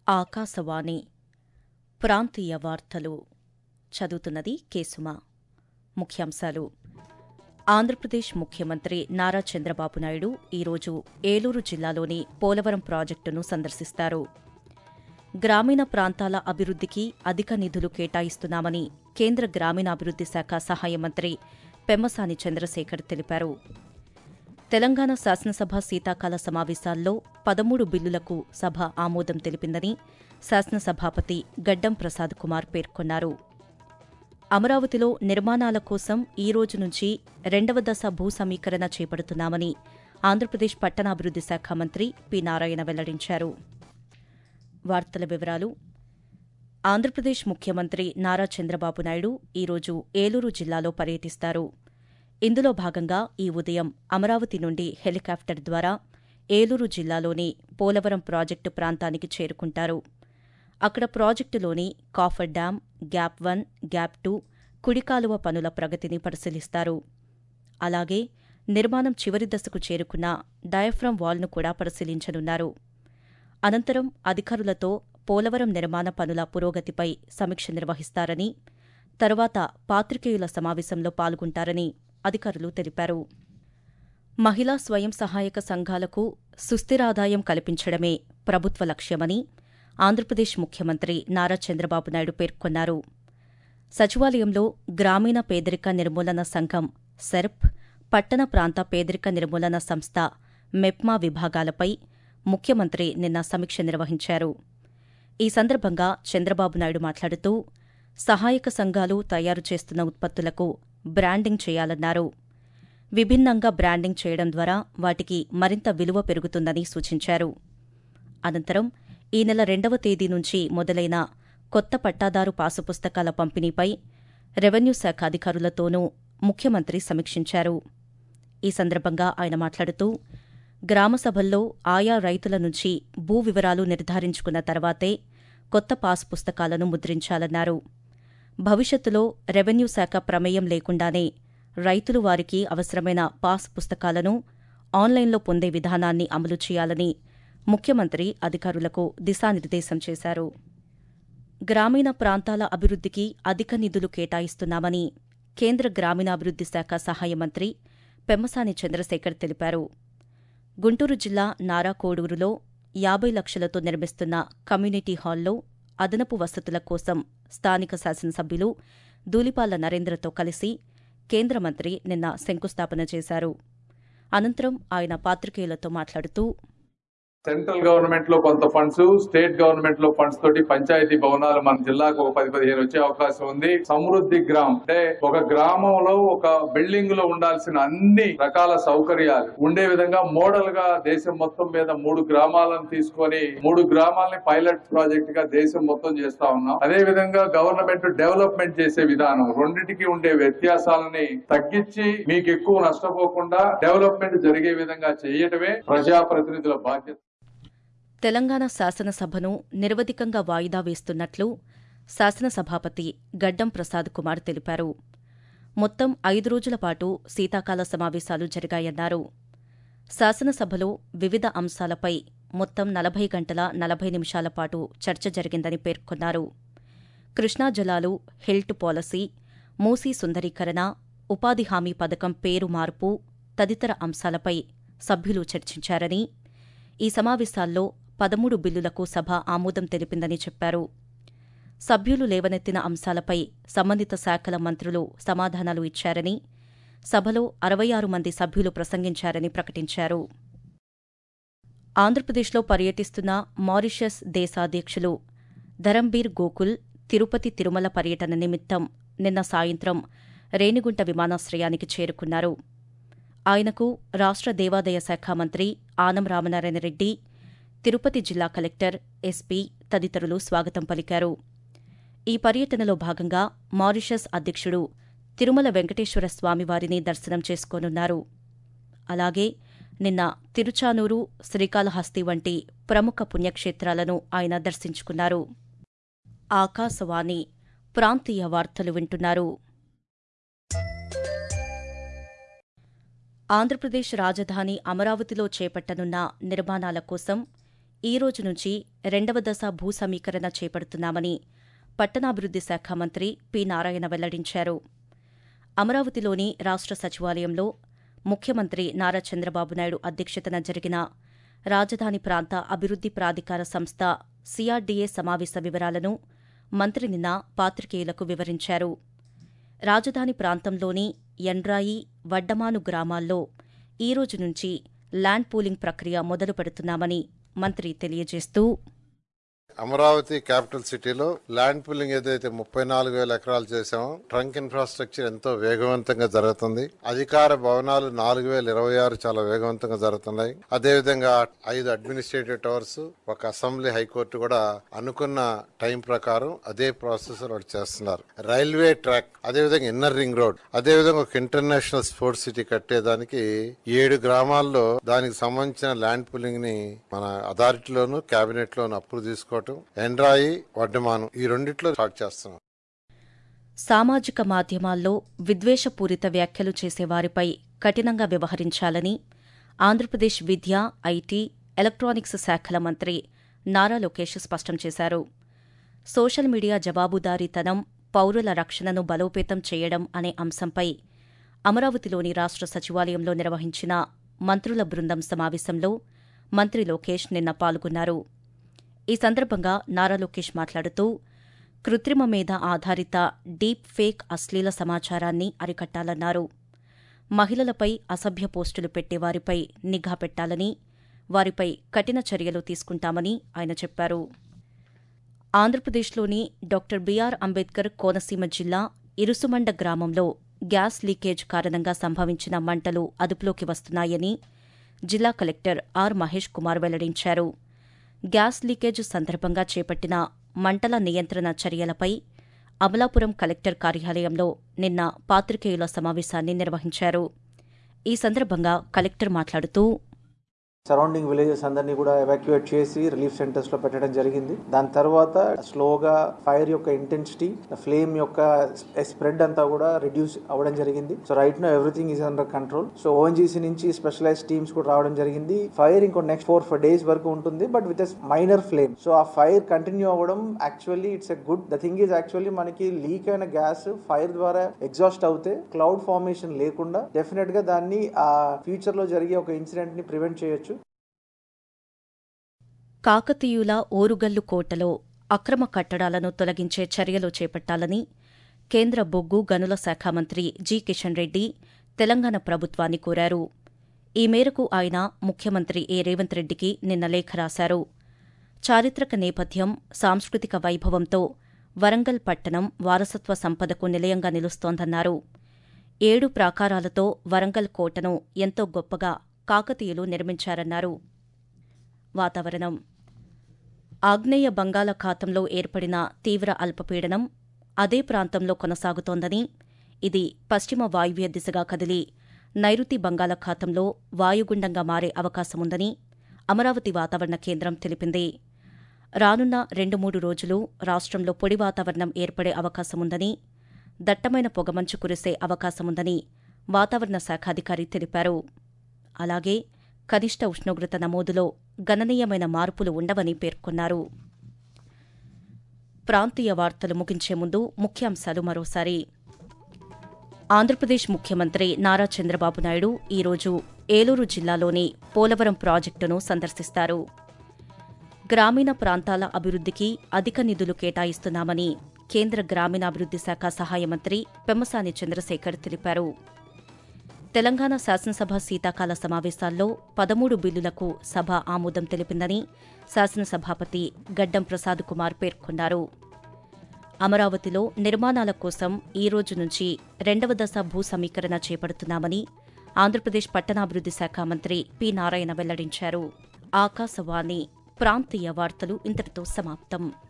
ఆకాశవాణి ప్రాంతీయ వార్తలు చదువుతున్నది కేసుమ ముఖ్యాంశాలు ఆంధ్రప్రదేశ్ ముఖ్యమంత్రి నారా చంద్రబాబు నాయుడు ఈరోజు ఏలూరు జిల్లాలోని పోలవరం ప్రాజెక్టును సందర్శిస్తారు గ్రామీణ ప్రాంతాల అభివృద్ధికి అధిక నిధులు కేటాయిస్తున్నామని కేంద్ర గ్రామీణాభివృద్ది శాఖ సహాయ మంత్రి పెమ్మసాని చంద్రశేఖర్ తెలిపారు తెలంగాణ శాసనసభ శీతాకాల సమావేశాల్లో పదమూడు బిల్లులకు సభ ఆమోదం తెలిపిందని శాసనసభాపతి గడ్డం ప్రసాద్ కుమార్ పేర్కొన్నారు అమరావతిలో నిర్మాణాల కోసం ఈ రోజు నుంచి రెండవ దశ భూ సమీకరణ చేపడుతున్నామని ఆంధ్రప్రదేశ్ పట్టణాభివృద్ది శాఖ మంత్రి పి నారాయణ వెల్లడించారు వార్తల వివరాలు ఆంధ్రప్రదేశ్ ముఖ్యమంత్రి నారా చంద్రబాబు నాయుడు ఈరోజు ఏలూరు జిల్లాలో పర్యటిస్తారు ఇందులో భాగంగా ఈ ఉదయం అమరావతి నుండి హెలికాప్టర్ ద్వారా ఏలూరు జిల్లాలోని పోలవరం ప్రాజెక్టు ప్రాంతానికి చేరుకుంటారు అక్కడ ప్రాజెక్టులోని coffer dam gap one gap two కుడికాలువ పనుల ప్రగతిని పరిశీలిస్తారు అలాగే నిర్మాణం చివరి దశకు చేరుకున్న డయాఫ్రమ్ వాల్ను కూడా పరిశీలించనున్నారు అనంతరం అధికారులతో పోలవరం నిర్మాణ పనుల పురోగతిపై సమీక్ష నిర్వహిస్తారని తరువాత పాత్రికేయుల సమావేశంలో పాల్గొంటారని అధికారులు తెలిపారు మహిళా స్వయం సహాయక సంఘాలకు సుస్థిరాదాయం కల్పించడమే ప్రభుత్వ లక్ష్యమని ఆంధ్రప్రదేశ్ ముఖ్యమంత్రి నారా చంద్రబాబు నాయుడు పేర్కొన్నారు సచివాలయంలో గ్రామీణ పేదరిక నిర్మూలన సంఘం సెర్ప్ పట్టణ ప్రాంత పేదరిక నిర్మూలన సంస్థ మెప్మా విభాగాలపై ముఖ్యమంత్రి నిన్న సమీక్ష నిర్వహించారు ఈ సందర్భంగా చంద్రబాబు నాయుడు మాట్లాడుతూ సహాయక సంఘాలు తయారు చేస్తున్న ఉత్పత్తులకు బ్రాండింగ్ చేయాలన్నారు విభిన్నంగా బ్రాండింగ్ చేయడం ద్వారా వాటికి మరింత విలువ పెరుగుతుందని సూచించారు అనంతరం ఈ నెల రెండవ తేదీ నుంచి మొదలైన కొత్త పట్టాదారు పాసు పుస్తకాల పంపిణీపై రెవెన్యూ శాఖ అధికారులతోనూ ముఖ్యమంత్రి సమీక్షించారు ఈ సందర్భంగా ఆయన మాట్లాడుతూ గ్రామ సభల్లో ఆయా రైతుల నుంచి భూ వివరాలు నిర్ధారించుకున్న తర్వాతే కొత్త పాస్ పుస్తకాలను ముద్రించాలన్నారు భవిష్యత్తులో రెవెన్యూ శాఖ ప్రమేయం లేకుండానే రైతులు వారికి అవసరమైన పాస్ పుస్తకాలను ఆన్లైన్లో పొందే విధానాన్ని అమలు చేయాలని ముఖ్యమంత్రి అధికారులకు దిశానిర్దేశం చేశారు గ్రామీణ ప్రాంతాల అభివృద్ధికి అధిక నిధులు కేటాయిస్తున్నామని కేంద్ర గ్రామీణాభివృద్ది శాఖ సహాయ మంత్రి పెమ్మసాని చంద్రశేఖర్ తెలిపారు గుంటూరు జిల్లా నారాకోడూరులో యాభై లక్షలతో నిర్మిస్తున్న కమ్యూనిటీ హాల్లో అదనపు వసతుల కోసం స్థానిక శాసనసభ్యులు దూలిపాల నరేంద్రతో కలిసి కేంద్ర మంత్రి నిన్న శంకుస్థాపన చేశారు అనంతరం ఆయన పాత్రికేయులతో మాట్లాడుతూ సెంట్రల్ గవర్నమెంట్ లో కొంత ఫండ్స్ స్టేట్ గవర్నమెంట్ లో ఫండ్స్ తోటి పంచాయతీ భవనాలు మన జిల్లాకు ఒక పది పదిహేను వచ్చే అవకాశం ఉంది సమృద్ధి గ్రామ్ అంటే ఒక గ్రామంలో ఒక బిల్డింగ్ లో ఉండాల్సిన అన్ని రకాల సౌకర్యాలు ఉండే విధంగా మోడల్ గా దేశం మొత్తం మీద మూడు గ్రామాలను తీసుకొని మూడు గ్రామాలని పైలట్ ప్రాజెక్ట్ గా దేశం మొత్తం చేస్తా ఉన్నాం అదే విధంగా గవర్నమెంట్ డెవలప్మెంట్ చేసే విధానం రెండింటికి ఉండే వ్యత్యాసాలని తగ్గించి మీకు ఎక్కువ నష్టపోకుండా డెవలప్మెంట్ జరిగే విధంగా చేయటమే ప్రజాప్రతినిధుల బాధ్యత తెలంగాణ శాసనసభను నిరవధికంగా వాయిదా వేస్తున్నట్లు శాసనసభాపతి గడ్డం ప్రసాద్ కుమార్ తెలిపారు మొత్తం ఐదు రోజుల పాటు శీతాకాల సమావేశాలు జరిగాయన్నారు శాసనసభలో వివిధ అంశాలపై మొత్తం నలభై గంటల నలభై నిమిషాల పాటు చర్చ జరిగిందని పేర్కొన్నారు కృష్ణా జలాలు హెల్ట్ పాలసీ మూసీ సుందరీకరణ ఉపాధి హామీ పథకం పేరు మార్పు తదితర అంశాలపై సభ్యులు చర్చించారని ఈ సమావేశాల్లో పదమూడు బిల్లులకు సభ ఆమోదం తెలిపిందని చెప్పారు సభ్యులు లేవనెత్తిన అంశాలపై సంబంధిత శాఖల మంత్రులు సమాధానాలు ఇచ్చారని సభలో అరవై ఆరు మంది సభ్యులు ప్రసంగించారని ప్రకటించారు ఆంధ్రప్రదేశ్లో పర్యటిస్తున్న మారిషస్ దేశాధ్యక్షులు ధరంబీర్ గోకుల్ తిరుపతి తిరుమల పర్యటన నిమిత్తం నిన్న సాయంత్రం రేణిగుంట విమానాశ్రయానికి చేరుకున్నారు ఆయనకు రాష్ట్ర దేవాదాయ శాఖ మంత్రి ఆనం రామనారాయణ రెడ్డి తిరుపతి జిల్లా కలెక్టర్ ఎస్పీ తదితరులు స్వాగతం పలికారు ఈ పర్యటనలో భాగంగా మారిషస్ అధ్యక్షుడు తిరుమల వెంకటేశ్వర స్వామివారిని దర్శనం చేసుకోనున్నారు అలాగే నిన్న తిరుచానూరు శ్రీకాళహస్తి వంటి ప్రముఖ పుణ్యక్షేత్రాలను ఆయన దర్శించుకున్నారు ఆకాశవాణి ప్రాంతీయ వార్తలు వింటున్నారు ఆంధ్రప్రదేశ్ రాజధాని అమరావతిలో చేపట్టనున్న నిర్మాణాల కోసం ఈ రోజు నుంచి రెండవ దశ భూ సమీకరణ చేపడుతున్నామని పట్టణాభివృద్ది శాఖ మంత్రి పి నారాయణ వెల్లడించారు అమరావతిలోని రాష్ట్ర సచివాలయంలో ముఖ్యమంత్రి నారా చంద్రబాబు నాయుడు అధ్యక్షతన జరిగిన రాజధాని ప్రాంత అభివృద్ది ప్రాధికార సంస్థ సిఆర్డీఏ సమావేశ వివరాలను మంత్రి నిన్న పాత్రికేయులకు వివరించారు రాజధాని ప్రాంతంలోని ఎండ్రాయి వడ్డమాను గ్రామాల్లో ఈ రోజు నుంచి ల్యాండ్ పూలింగ్ ప్రక్రియ మొదలు పెడుతున్నామని మంత్రి తెలియజేస్తూ అమరావతి క్యాపిటల్ సిటీలో ల్యాండ్ పుల్లింగ్ ఏదైతే ముప్పై నాలుగు వేల ఎకరాలు చేసామో ట్రంక్ ఇన్ఫ్రాస్ట్రక్చర్ ఎంతో వేగవంతంగా జరుగుతుంది అధికార భవనాలు నాలుగు వేల ఇరవై ఆరు చాలా వేగవంతంగా జరుగుతున్నాయి అదేవిధంగా ఐదు అడ్మినిస్ట్రేటివ్ టవర్స్ ఒక అసెంబ్లీ హైకోర్టు కూడా అనుకున్న టైం ప్రకారం అదే ప్రాసెస్ వాళ్ళు చేస్తున్నారు రైల్వే ట్రాక్ అదేవిధంగా ఇన్నర్ రింగ్ రోడ్ అదేవిధంగా ఒక ఇంటర్నేషనల్ స్పోర్ట్స్ సిటీ కట్టేదానికి ఏడు గ్రామాల్లో దానికి సంబంధించిన ల్యాండ్ పుల్లింగ్ ని మన అథారిటీలోను కేబినెట్ లోను అప్రూవ్ తీసుకోవటం ఎండ్రాయి వడ్డమానం ఈ రెండిట్లో స్టార్ట్ చేస్తున్నాం సామాజిక మాధ్యమాల్లో విద్వేషపూరిత వ్యాఖ్యలు చేసేవారిపై కఠినంగా వ్యవహరించాలని ఆంధ్రప్రదేశ్ విద్య ఐటీ ఎలక్ట్రానిక్స్ శాఖల మంత్రి నారా లోకేష్ స్పష్టం చేశారు సోషల్ మీడియా జవాబుదారీతనం పౌరుల రక్షణను బలోపేతం చేయడం అనే అంశంపై అమరావతిలోని రాష్ట్ర సచివాలయంలో నిర్వహించిన మంత్రుల బృందం సమావేశంలో మంత్రి లోకేష్ నిన్న పాల్గొన్నారు ఈ సందర్భంగా నారా లోకేష్ మాట్లాడుతూ కృత్రిమ మేధ ఆధారిత డీప్ ఫేక్ అశ్లీల సమాచారాన్ని అరికట్టాలన్నారు మహిళలపై అసభ్య పోస్టులు పెట్టేవారిపై నిఘా పెట్టాలని వారిపై కఠిన చర్యలు తీసుకుంటామని ఆయన చెప్పారు ఆంధ్రప్రదేశ్లోని డాక్టర్ బీఆర్ అంబేద్కర్ కోనసీమ జిల్లా ఇరుసుమండ గ్రామంలో గ్యాస్ లీకేజ్ కారణంగా సంభవించిన మంటలు అదుపులోకి వస్తున్నాయని జిల్లా కలెక్టర్ ఆర్ మహేష్ కుమార్ వెల్లడించారు గ్యాస్ లీకేజ్ సందర్భంగా చేపట్టిన మంటల నియంత్రణ చర్యలపై అమలాపురం కలెక్టర్ కార్యాలయంలో నిన్న పాత్రికేయుల సమావేశాన్ని నిర్వహించారు ఈ సందర్భంగా కలెక్టర్ మాట్లాడుతూ సరౌండింగ్ విలేజెస్ అందరినీ కూడా ఎవాక్యుయేట్ చేసి రిలీఫ్ సెంటర్స్ లో పెట్టడం జరిగింది దాని తర్వాత స్లోగా ఫైర్ యొక్క ఇంటెన్సిటీ ఫ్లేమ్ యొక్క స్ప్రెడ్ అంతా కూడా రిడ్యూస్ అవ్వడం జరిగింది so right now everything is under control so ONGC నుంచి స్పెషలైజ్ టీమ్స్ కూడా రావడం జరిగింది ఫైర్ ఇంకో నెక్స్ట్ ఫోర్ ఫైవ్ డేస్ వరకు ఉంటుంది but with minor flame so ఆ ఫైర్ కంటిన్యూ అవ్వడం actually it's a good the thing is actually మనకి లీక్ అయిన గ్యాస్ ఫైర్ ద్వారా ఎగ్జాస్ట్ అవుతే క్లౌడ్ ఫార్మేషన్ లేకుండా డెఫినెట్ గా దాన్ని ఆ ఫ్యూచర్ లో జరిగే ఒక ఇన్సిడెంట్ ని ప్రివెంట్ చేయొచ్చు కాకతీయుల ఓరుగల్లు కోటలో అక్రమ కట్టడాలను తొలగించే చర్యలు చేపట్టాలని కేంద్ర బొగ్గు గనుల శాఖ మంత్రి జి కిషన్ రెడ్డి తెలంగాణ ప్రభుత్వాన్ని కోరారు ఈ మేరకు ఆయన ముఖ్యమంత్రి ఏ రేవంత్ రెడ్డికి నిన్న లేఖ రాశారు చారిత్రక నేపథ్యం సాంస్కృతిక వైభవంతో వరంగల్ పట్టణం వారసత్వ సంపదకు నిలయంగా నిలుస్తోందన్నారు ఏడు ప్రాకారాలతో వరంగల్ కోటను ఎంతో గొప్పగా కాకతీయులు నిర్మించారన్నారు వాతావరణం ఆగ్నేయ బంగాళాఖాతంలో ఏర్పడిన తీవ్ర అల్పపీడనం అదే ప్రాంతంలో కొనసాగుతోందని ఇది పశ్చిమ వాయువ్య దిశగా కదిలి నైరుతి బంగాళాఖాతంలో వాయుగుండంగా మారే అవకాశముందని అమరావతి వాతావరణ కేంద్రం తెలిపింది రానున్న రెండు మూడు రోజులు రాష్ట్రంలో పొడి వాతావరణం ఏర్పడే అవకాశముందని దట్టమైన పొగమంచు కురిసే అవకాశముందని వాతావరణ శాఖాధికారి తెలిపారు అలాగే కనిష్ట ఉష్ణోగ్రత నమోదులో గణనీయమైన మార్పులు ఉండవని పేర్కొన్నారు ప్రాంతీయ వార్తలు ముగించే ముందు ముఖ్యాంశాలు మరోసారి ఆంధ్రప్రదేశ్ ముఖ్యమంత్రి నారా చంద్రబాబు నాయుడు ఈరోజు ఏలూరు జిల్లాలోని పోలవరం ప్రాజెక్టును సందర్శిస్తారు గ్రామీణ ప్రాంతాల అభివృద్ధికి అధిక నిధులు కేటాయిస్తున్నామని కేంద్ర గ్రామీణాభివృద్ది శాఖ సహాయ మంత్రి పెమ్మసాని చంద్రశేఖర్ తెలిపారు తెలంగాణ శాసనసభ శీతాకాల సమావేశాల్లో పదమూడు బిల్లులకు సభ ఆమోదం తెలిపిందని శాసనసభాపతి గడ్డం ప్రసాద్ కుమార్ పేర్కొన్నారు అమరావతిలో నిర్మాణాల కోసం ఈ రోజు నుంచి రెండవ దశ భూ సమీకరణ చేపడుతున్నామని ఆంధ్రప్రదేశ్ పట్టణాభివృద్ది శాఖ మంత్రి పి నారాయణ వెల్లడించారు ఆకాశవాణి ప్రాంతీయ వార్తలు ఇంతటితో సమాప్తం